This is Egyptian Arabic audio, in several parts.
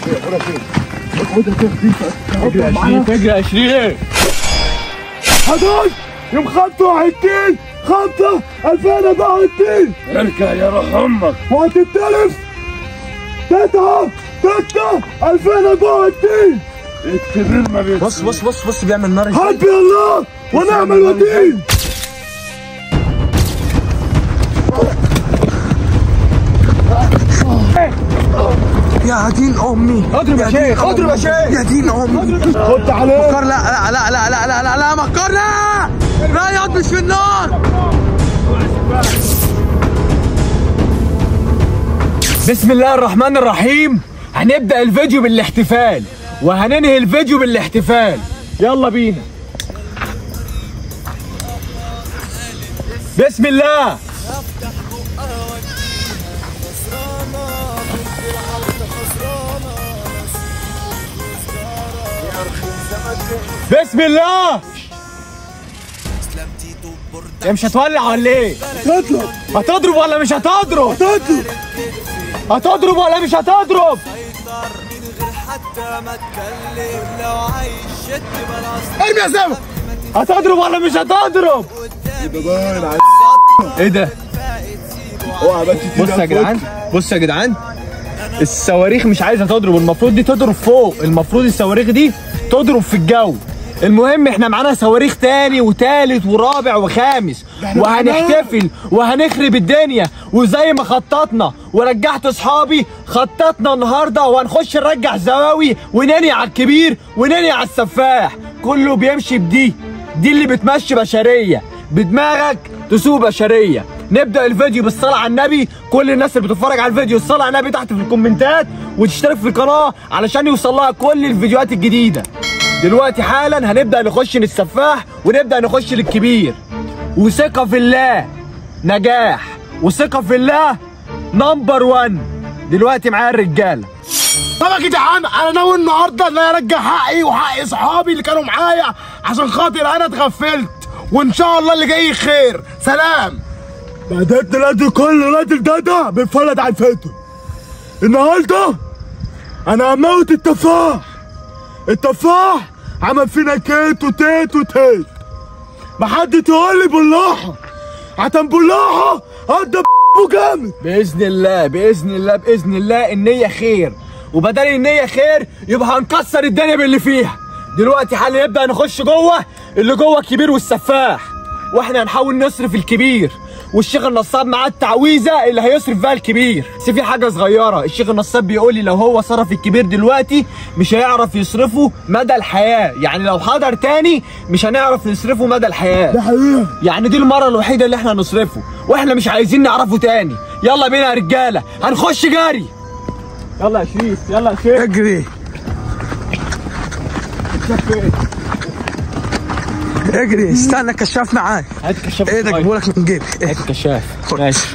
اجري يا شريف اجري يا شريف 11 يوم 25 5 2024 ارجع يا روح امك وهتتلف 9 6 2024 الكبير ما بيت بص بص بص بص بيعمل نار ازاي حسبي الله ونعم الوكيل يا دين امي اضرب يا شيخ اضرب يا شيخ يا دين امي خد عليه مكر لا لا لا لا لا لا لا لا مكر لا لا يقعد مش في النار بسم الله الرحمن الرحيم هنبدأ الفيديو بالاحتفال وهننهي الفيديو بالاحتفال يلا بينا بسم الله بسم الله يا مش هتولع ولا ايه؟ تطلب هتضرب ولا مش هتضرب؟ تطلب هتضرب ولا مش هتضرب؟ ارمي يا سامة هتضرب ولا مش هتضرب؟ ده باين على ايه ده؟ اوعى بس بص يا جدعان بص يا جدعان الصواريخ مش عايزه تضرب المفروض دي تضرب فوق المفروض الصواريخ دي تضرب في الجو المهم احنا معانا صواريخ تاني وتالت ورابع وخامس وهنحتفل وهنخرب الدنيا وزي ما خططنا ورجعت اصحابي خططنا النهارده وهنخش نرجع زواوي ونني على الكبير ونني على السفاح كله بيمشي بدي دي اللي بتمشي بشريه بدماغك تسوق بشريه نبدا الفيديو بالصلاه على النبي كل الناس اللي بتتفرج على الفيديو الصلاه على النبي تحت في الكومنتات وتشترك في القناه علشان يوصل لها كل الفيديوهات الجديده دلوقتي حالا هنبدا نخش للسفاح ونبدا نخش للكبير وثقه في الله نجاح وثقه في الله نمبر 1 دلوقتي معايا الرجاله طب يا جدعان انا ناوي النهارده ان انا ارجع حقي وحق اصحابي اللي كانوا معايا عشان خاطر انا اتغفلت وان شاء الله اللي جاي خير سلام بعدين نادي كل راجل ده بيتفرج على الفيديو النهارده انا هموت التفاح التفاح عمل فينا كيت وتيت وتيت محد تقول لي بالراحه عشان بالراحه قد جامد باذن الله باذن الله باذن الله النيه خير وبدل النيه خير يبقى هنكسر الدنيا باللي فيها دلوقتي حالا نبدا نخش جوه اللي جوه الكبير والسفاح واحنا هنحاول نصرف الكبير والشيخ النصاب معاه التعويذه اللي هيصرف فيها الكبير بس في حاجه صغيره الشيخ النصاب بيقول لي لو هو صرف الكبير دلوقتي مش هيعرف يصرفه مدى الحياه يعني لو حضر تاني مش هنعرف نصرفه مدى الحياه ده حقيقه يعني دي المرة الوحيدة اللي احنا نصرفه واحنا مش عايزين نعرفه تاني يلا بينا يا رجالة هنخش جري يلا يا شريف يلا يا شريف اجري اجري استنى كشاف معاك هات الكشاف ايه ده الصغير. جيبهولك من جيبي إيه. هات الكشاف خد. ماشي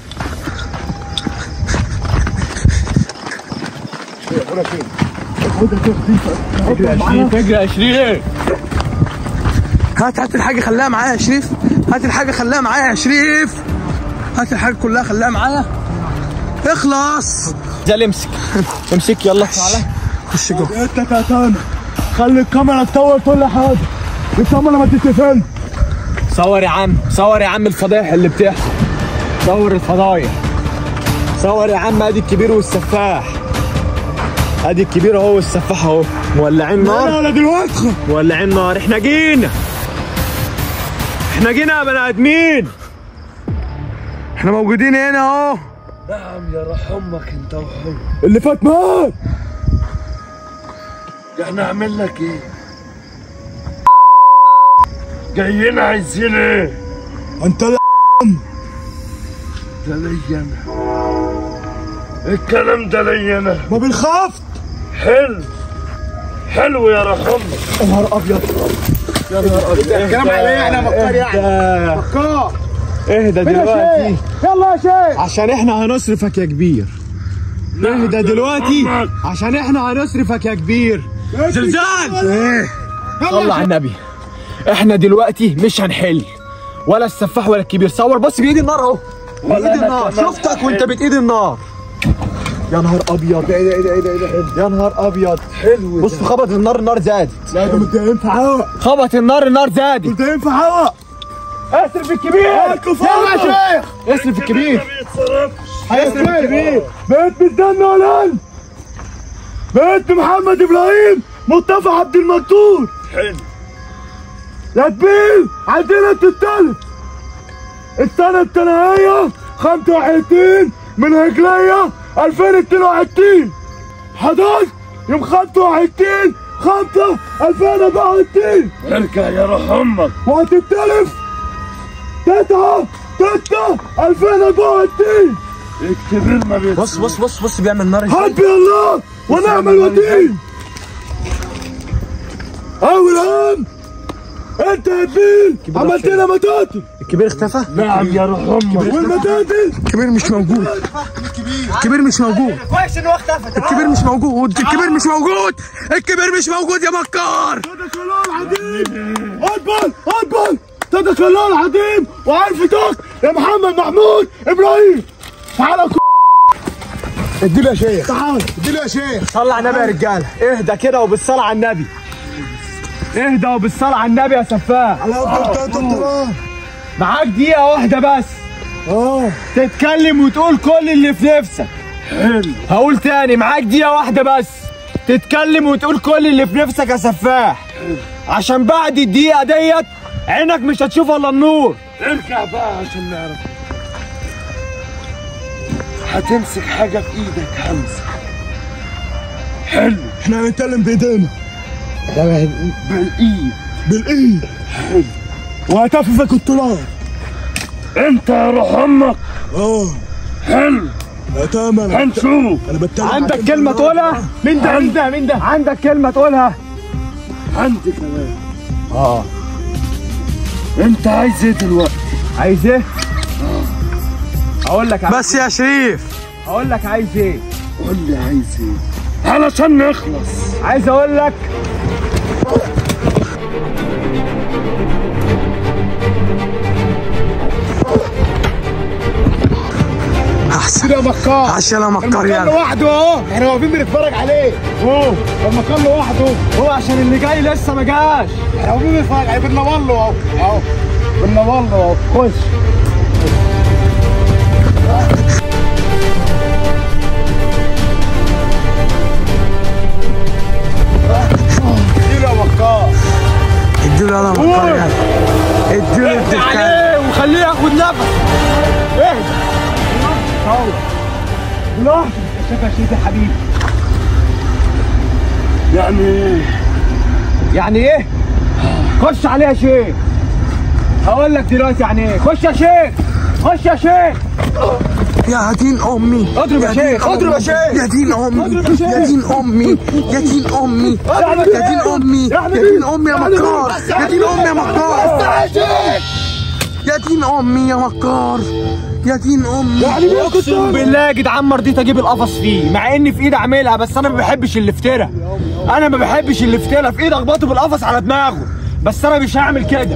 اجري يا شريف اجري يا شريف هات هات الحاجه خليها معايا يا شريف هات الحاجه خليها معايا يا شريف هات الحاجه كلها خليها معايا اخلص زل امسك امسك يلا تعالى خش جوه انت كاتانا خلي الكاميرا تصور كل حاجه الكاميرا ما تتقفلش صور يا عم صور يا عم الفضايح اللي بتحصل صور الفضايح صور يا عم ادي الكبير والسفاح ادي الكبير اهو والسفاح اهو مولعين نار انا دلوقتي مولعين نار احنا جينا احنا جينا يا بني ادمين احنا موجودين هنا اهو نعم يا روح امك انت وحب اللي فات مات احنا اعمل لك ايه جايين عايزين ايه انت لا ده ليا انا الكلام ده ليا انا ما بنخاف حلو حلو يا رحمة يا نهار ابيض يا نهار ابيض الكلام عليا انا مكار يعني مكار اهدى فين يا دلوقتي شيخ يلا يا شيخ عشان احنا هنصرفك يا كبير اهدى دلوقتي عشان احنا هنصرفك يا كبير زلزال ايه صلى على النبي احنا دلوقتي مش هنحل ولا السفاح ولا الكبير صور بص بايد النار اهو بايد النار شفتك وانت بايد النار يا نهار ابيض ايه ده ايه ده ايه ده ايه ده يا نهار ابيض حلو بص خبط النار النار زادت لا ده انت ينفع هوا خبط النار النار زادت انت ينفع هوا اصرف الكبير يلا يا شيخ اصرف الكبير اصرف الكبير بيت مستنى ولان بيت محمد ابراهيم مصطفى عبد المنصور حلو يا كبير عندنا تتلف السنة الثانوية 25 من هجرية 2022 حضرت يوم 25 5 2024 ارجع يا روح امك وهتتلف 9 6 2024 الكبير ما بيت بص بص بص بص بيعمل نار ازاي حسبي الله ونعم الوكيل اول عام انت يا كبير عملت لنا متاتل الكبير اختفى نعم يا روح امك والمتاتل الكبير مش موجود الكبير مش موجود كويس انه اختفى الكبير مش موجود الكبير مش موجود الكبير مش موجود يا مكار صدق الله العظيم اكبر اكبر صدق الله العظيم وعارف توك يا محمد محمود ابراهيم تعالى ك- اديله يا شيخ تعال اديله يا شيخ صلى على النبي يا رجاله اهدى كده وبالصلاه على النبي اهدى وبالصلاه على النبي يا سفاح على افضل تلات معاك دقيقه واحده بس اه تتكلم وتقول كل اللي في نفسك حلو هقول تاني معاك دقيقه واحده بس تتكلم وتقول كل اللي في نفسك يا سفاح عشان بعد الدقيقه ديت عينك مش هتشوف الا النور ارجع بقى عشان نعرف هتمسك حاجة في ايدك همسك حلو احنا هنتكلم بايدينا بالايد بالايد وهتففك التراب انت يا روح امك اه حلو يا تمام انا هنشوف أنا بتكلم عندك كلمه تقولها مين ده مين ده مين ده عندك كلمه تقولها عندي كمان اه انت عايز ايه دلوقتي عايز ايه اقول لك عايز بس يا شريف اقول لك عايز ايه قول لي عايز ايه علشان نخلص عايز اقول لك احسن يا مكار عشان يا مكار المكان يلا لوحده اهو احنا واقفين بنتفرج عليه هو المكان لوحده هو عشان اللي جاي لسه ما جاش احنا واقفين بنتفرج عليه بننور له اهو اهو بننور له اهو خش اديله يا مكار اديله يلا يا مكار يلا اديله الدكان عليه وخليه ياخد نفس اهدى لا شوف يا شيخ يا حبيبي يعني ايه يعني ايه خش عليه يا شيخ هقول لك دلوقتي يعني ايه خش يا شيخ خش يا شيخ يا دين امي اضرب يا شيخ اضرب يا شيخ يا دين امي يا دين امي يا دين امي اضرب يا دين امي يا دين امي يا مكار يا دين امي يا مكار يا دين امي يا مكار يا دين امي اقسم بالله يا جدعان ما رضيت اجيب القفص فيه مع ان في ايدي اعملها بس انا ما بحبش الافتراء انا ما بحبش الافتراء في ايدي اخبطه بالقفص على دماغه بس انا مش هعمل كده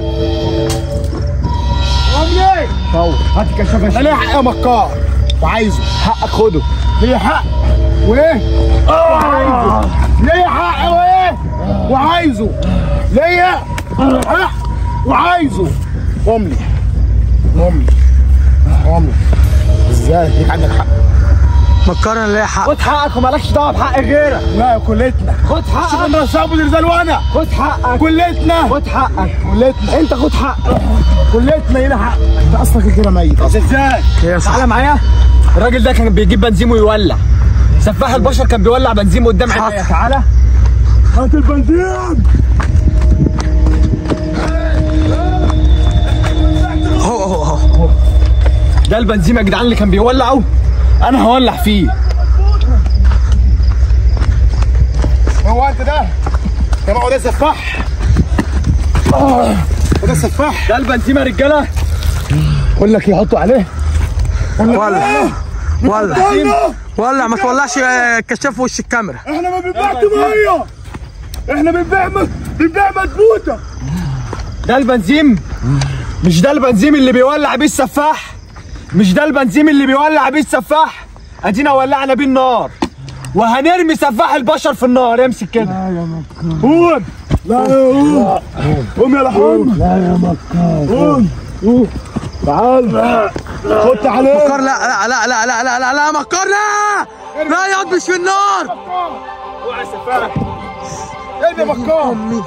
عامل فور هات الكشاف يا انا شيخ ليه حق يا مكار وعايزه حقك خده ليه حق وايه وعايزه ليه حق وايه وعايزه ليه حق وعايزه قوم لي قوم لي قوم لي ازاي ليك عندك حق مكار انا ليا حق خد حقك ومالكش دعوه بحق غيرك لا يا كلتنا خد شوف حقك انا صاحب الرزال وانا خد حقك كلتنا خد حقك كلتنا انت خد حقك كلتنا هنا حق انت اصلا كده ميت اصلا ازاي يا صاحبي. تعالى معايا الراجل ده كان بيجيب بنزين ويولع سفاح البشر كان بيولع بنزين قدام عينيا تعالى هات البنزين هو هو هو ده البنزين يا جدعان اللي كان بيولعه انا هولع فيه هو انت ده يا ما هو ده سفاح اه وده سفاح ده البنزين يا رجاله اقول لك يحطوا عليه ولع ولع يلا ولع ما تولعش الكشاف في وش الكاميرا احنا ما بنبيعش ميه احنا بنبيع م- بنبيع مدبوته ده البنزين مش ده البنزين اللي بيولع بيه السفاح مش ده البنزين اللي بيولع بيه السفاح ادينا ولعنا بيه النار وهنرمي سفاح البشر في النار امسك كده قوم لا يا قوم قوم يا لحم لا يا مكار قوم قوم تعال خد عليه مكار لا لا لا لا لا لا لا لا مكار لا لا ياض مش في النار اوعى سفاح ايه يا مكار امي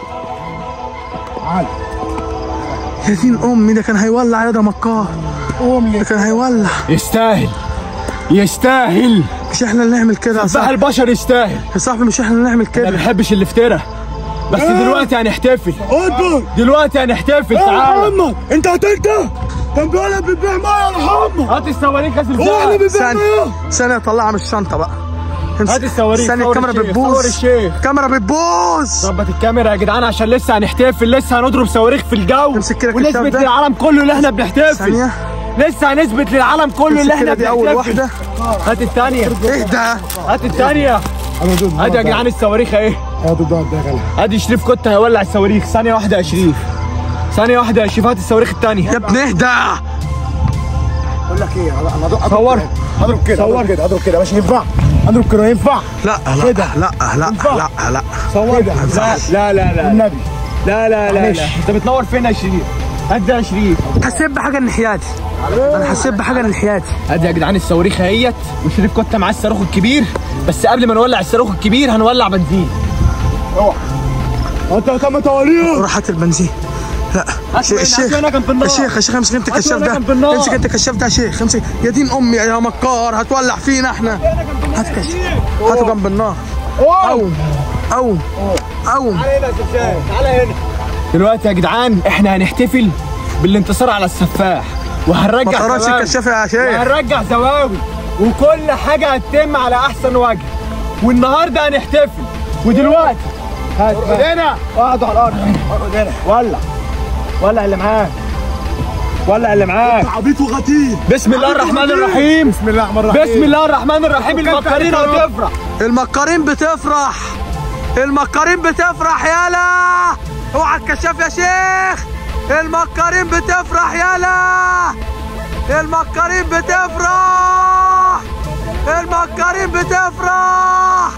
تعال يا دين امي ده كان هيولع يا ده مكار قوم ده كان هيولع يستاهل يستاهل مش احنا اللي نعمل كده يا سفاح صاحبي البشر يستاهل يا صاحبي مش احنا اللي نعمل ما كده بنحبش الافتراء بس دلوقتي هنحتفل اقعد دلوقتي هنحتفل يا تعال محمد انت هتنت كان بيقول لك بتبيع ميه يا محمد هات الصواريخ يا هو اللي سلسال بيبيع ثانية ميه ثانية طلعها من الشنطة بقى امسك. هات الصواريخ، ثانية صور الكاميرا الشيخ، بتبوظ صور الشيخ. الكاميرا بتبوظ ظبط الكاميرا يا جدعان عشان لسه هنحتفل لسه هنضرب صواريخ في الجو امسك كده الكشاف ونثبت ده. للعالم كله اللي احنا بنحتفل ثانية لسه هنثبت للعالم كله اللي امسك كده احنا دي أول بنحتفل واحدة هات الثانية اهدى هات الثانية ادي يا جدعان الصواريخ اهي هات الضغط ده غلط ادي شريف كنت هيولع الصواريخ ثانية واحدة يا شريف ثانية واحدة يا شريف هات الصواريخ الثانية يا ابني اهدى بقول لك ايه انا اضرب صور. اضرب كده اضرب كده اضرب كده مش ينفع اضرب كده ينفع لا لا لا لا لا لا صور كده. لا لا لا لا النبي لا لا لا, معلش. لا. انت بتنور فين يا شريف هات ده يا شريف حسيت بحاجة من حياتي انا حسيت بحاجة من حياتي ادي يا جدعان الصواريخ اهيت وشريف كنت معاه الصاروخ الكبير بس قبل ما نولع الصاروخ الكبير هنولع بنزين انت كم تواريخ روح هات البنزين لا هات ش- وين؟ الشيخ هات وين كان في النار؟ يا شيخ يا شيخ امسك انت هات الكشاف وين ده كان في النار؟ امسك انت الكشاف ده يا شيخ امسك يا دين امي يا مكار هتولع فينا احنا هات كشاف هاته جنب النار قوم قوم قوم تعالى هنا يا سلسال تعالى هنا دلوقتي يا جدعان احنا هنحتفل بالانتصار على السفاح ما وهنرجع تقربش زواوي. الكشاف يا شيخ وهنرجع زواوي وكل حاجه هتتم على احسن وجه والنهارده هنحتفل ودلوقتي هات هنا اقعدوا على الارض اقعد هنا ولع ولع اللي معاك ولع اللي معاك عبيط وغتيل بسم الله الرحمن الرحيم بسم الله الرحمن الرحيم بسم الله الرحمن الرحيم المكرين هتفرح المكارين بتفرح المكارين بتفرح يالا اوعى الكشاف يا شيخ المكارين بتفرح يالا المكارين بتفرح المكارين بتفرح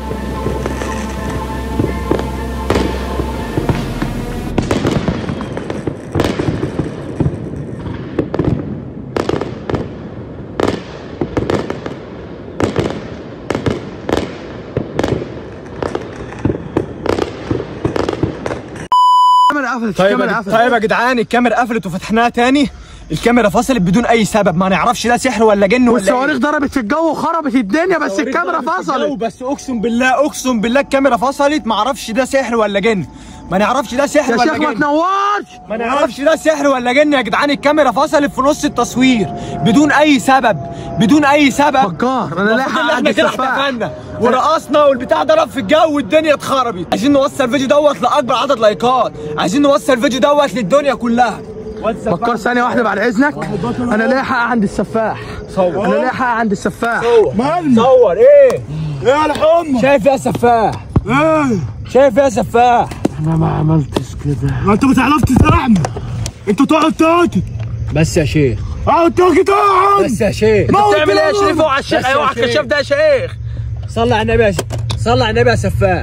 الكاميرا قفلت طيب الكاميرا يا- قفلت طيب يا جدعان الكاميرا قفلت وفتحناها تاني الكاميرا فصلت بدون اي سبب ما نعرفش ده سحر ولا جن ولا والصواريخ إيه. ضربت في الجو وخربت الدنيا بس الصواريخ الكاميرا ضربت في الجو، فصلت بس اقسم بالله اقسم بالله الكاميرا فصلت ما اعرفش ده سحر ولا جن ما نعرفش ده سحر يا ولا شيخ ما جن تنورش ما نعرفش ده سحر ولا جن يا جدعان الكاميرا فصلت في نص التصوير بدون اي سبب بدون اي سبب مكار انا لا المفروض ان حق احنا كده السفاح احتفلنا ورقصنا والبتاع ضرب في الجو والدنيا اتخربت عايزين نوصل الفيديو دوت لاكبر عدد لايكات عايزين نوصل الفيديو دوت للدنيا كلها مكار ثانية واحدة بعد إذنك أنا ليا حق عند السفاح صور أنا ليا حق عند السفاح مالنا صور ايه يا الحمى شايف يا سفاح ايه شايف يا سفاح ما انت ما تعرفش تساعدنا انت تقعد تاكل بس يا شيخ اقعد تاكل تقعد بس يا شيخ ما انت هو بتعمل ايه يا كده. شريف اوعى الشيخ بس يا اوعى شيخ. الكشاف ده يا شيخ صلي على النبي يا شيخ صلي على النبي يا سفاح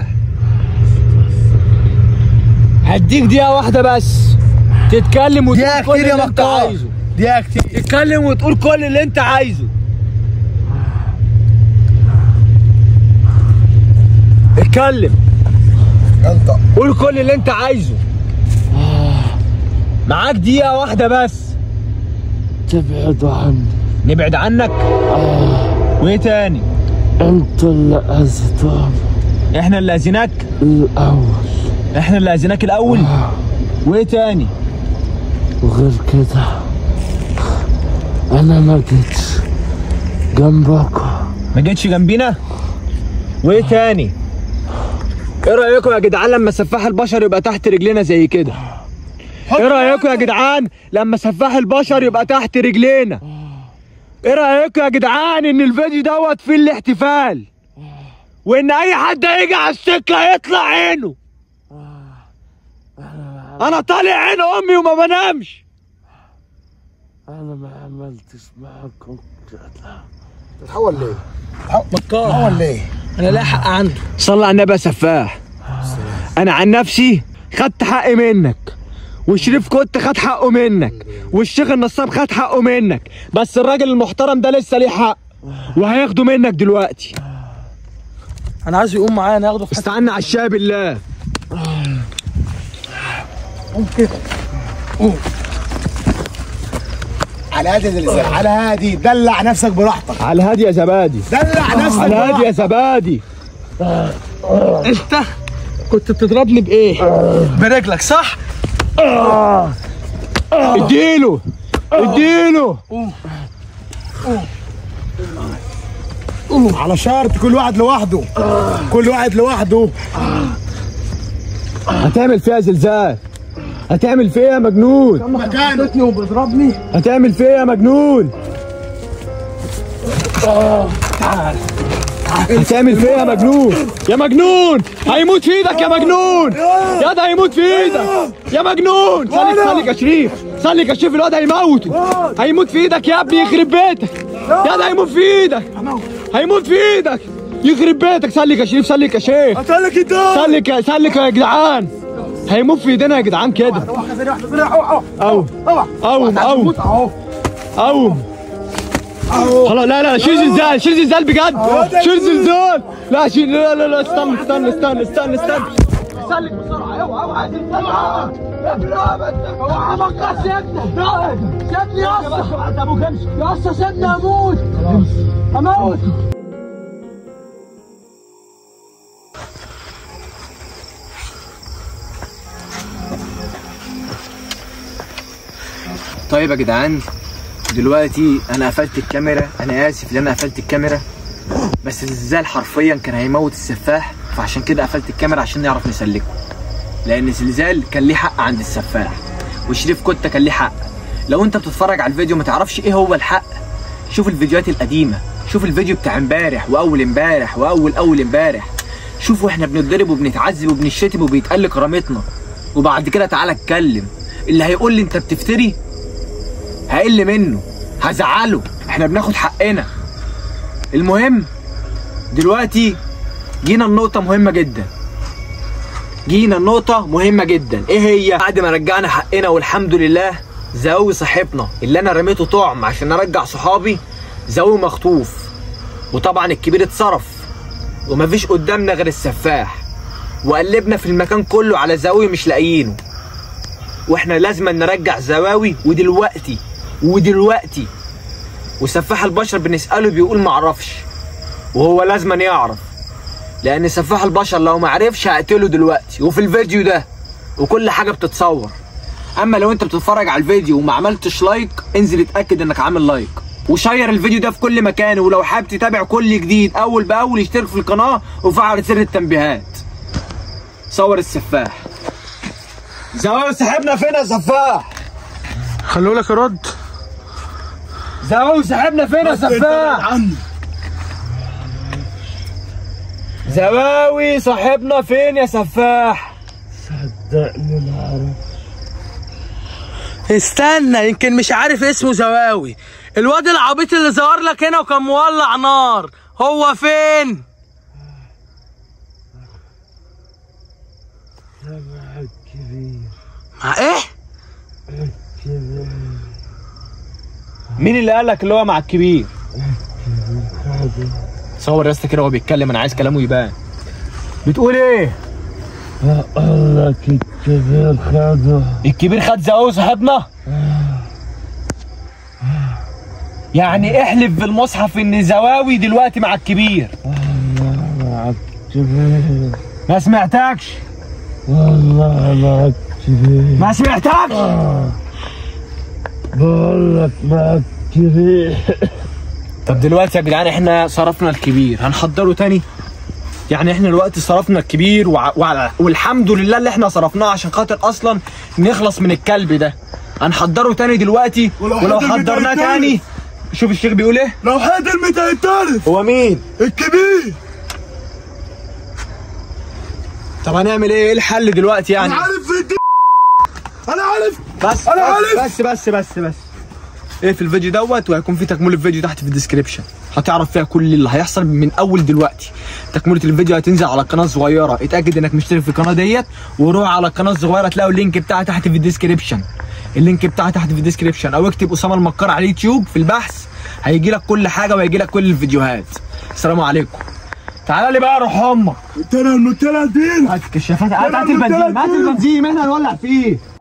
هديك دقيقة واحدة بس تتكلم وتقول دقيقة كل كتير يا اللي انت مكار. عايزه دقيقة كتير تتكلم وتقول كل اللي انت عايزه اتكلم انت قول كل اللي انت عايزه معاك دقيقة واحدة بس تبعدوا عني نبعد عنك وايه تاني انتوا اللي اذيتوهم احنا اللي اذيناك الاول احنا اللي اذيناك الاول وايه تاني وغير كده انا ما جيتش جنبكم ما جيتش جنبينا وايه تاني ايه رايكم يا جدعان لما سفاح البشر يبقى تحت رجلينا زي كده ايه رايكم يا جدعان لما سفاح البشر يبقى تحت رجلينا ايه رايكم يا جدعان ان الفيديو دوت فيه الاحتفال وان اي حد هيجي على السكه يطلع عينه انا طالع عين امي وما بنامش انا ما عملتش معاكم كده تتحول ليه؟ مكار تتحول ليه؟ انا لا حق عنده صلى على النبي يا سفاح انا عن نفسي خدت حقي منك وشريف كنت خد حقه منك والشيخ النصاب خد حقه منك بس الراجل المحترم ده لسه ليه حق وهياخده منك دلوقتي انا عايز يقوم معايا ناخده في حته استعنا على الشاي بالله على هادي يا زلزال على هادي دلع نفسك براحتك على الهادي يا زبادي دلع نفسك على الهادي يا براحتك زبادي انت كنت بتضربني بايه برجلك صح اديله اديله على شرط كل واحد لوحده كل واحد لوحده هتعمل فيها زلزال هتعمل فيها يا مجنون مكانه وبيضربني هتعمل فيها يا مجنون هتعمل فيها يا مجنون يا مجنون هيموت في ايدك يا مجنون يا ده هيموت في ايدك يا مجنون سلك سلك يا شريف سلك يا شريف الواد هيموته هيموت في ايدك يا ابني يخرب بيتك يا ده هيموت في ايدك هيموت في ايدك يخرب بيتك سلك يا شريف سلك يا شيخ قتلك انت سلك يا سلك يا جدعان هيموت في ايدينا يا جدعان كده قوم قوم قوم قوم خلاص لا لا شيل زلزال شيل زلزال بجد شيل زلزال لا شيل لا لا لا استنى استنى استنى استنى استنى سلك بسرعه اوعى اوعى زلزال اوعى ما تقص يا ابني سيبني يا اسطى ابوك امشي يا اسطى سيبني اموت اموت طيب يا جدعان دلوقتي انا قفلت الكاميرا انا اسف ان انا قفلت الكاميرا بس الزلزال حرفيا كان هيموت السفاح فعشان كده قفلت الكاميرا عشان نعرف نسلكه لان الزلزال كان ليه حق عند السفاح وشريف كوتا كان ليه حق لو انت بتتفرج على الفيديو ما تعرفش ايه هو الحق شوف الفيديوهات القديمه شوف الفيديو بتاع امبارح واول امبارح واول اول امبارح شوفوا احنا بنتضرب وبنتعذب وبنشتم وبيتقل كرامتنا وبعد كده تعالى اتكلم اللي هيقول لي انت بتفتري هقل منه هزعله احنا بناخد حقنا المهم دلوقتي جينا النقطة مهمة جدا جينا النقطة مهمة جدا ايه هي بعد ما رجعنا حقنا والحمد لله زاوي صاحبنا اللي انا رميته طعم عشان ارجع صحابي زاوي مخطوف وطبعا الكبير اتصرف ومفيش قدامنا غير السفاح وقلبنا في المكان كله على زاوية مش لاقيينه واحنا لازم نرجع زواوي ودلوقتي ودلوقتي وسفاح البشر بنسأله بيقول معرفش وهو لازم يعرف لان سفاح البشر لو معرفش هقتله دلوقتي وفي الفيديو ده وكل حاجة بتتصور اما لو انت بتتفرج على الفيديو وما عملتش لايك انزل اتأكد انك عامل لايك وشير الفيديو ده في كل مكان ولو حابب تتابع كل جديد اول باول اشترك في القناة وفعل زر التنبيهات صور السفاح زواوي صاحبنا فين يا سفاح خلوا لك يرد زواوي صاحبنا فين يا سفاح زواوي صاحبنا فين يا سفاح صدقني ما اعرف استنى يمكن مش عارف اسمه زواوي الواد العبيط اللي ظهر لك هنا وكان مولع نار هو فين سمع الكبير مع ايه كبير مين اللي قال لك اللي هو مع الكبير خده صور يا اسطى كده وهو بيتكلم انا عايز كلامه يبان بتقول ايه بقول لك الكبير خده الكبير خد زواوي صاحبنا يعني احلف بالمصحف ان زواوي دلوقتي مع الكبير مع الكبير ما سمعتكش والله مع الكبير ما سمعتكش بقول لك مع الكبير طب دلوقتي يا جدعان احنا صرفنا الكبير هنحضره تاني يعني احنا دلوقتي صرفنا الكبير وع... وع... والحمد لله اللي احنا صرفناه عشان خاطر اصلا نخلص من الكلب ده هنحضره تاني دلوقتي ولو ولو حد حضرناه الميتين تاني شوف الشيخ بيقول ايه لو حد الميت هيتالف هو مين الكبير طب هنعمل ايه ايه الحل دلوقتي يعني انا عارف في الدي انا عارف بس أنا بس عارف. بس بس بس بس ايه في الفيديو دوت وهيكون في تكمله الفيديو تحت في الديسكريبشن هتعرف فيها كل اللي هيحصل من اول دلوقتي تكمله الفيديو هتنزل على القناه الصغيره اتاكد انك مشترك في القناه ديت وروح على القناه الصغيره تلاقوا اللينك بتاعها تحت في الديسكريبشن اللينك بتاعها تحت في الديسكريبشن او اكتب اسامه المكار على اليوتيوب في البحث هيجي لك كل حاجه وهيجي لك كل الفيديوهات السلام عليكم تعالى لي بقى روح امك قلت لها النوتيلا دي هات الكشافات هات هات البنزين هات البنزين احنا هنولع فيه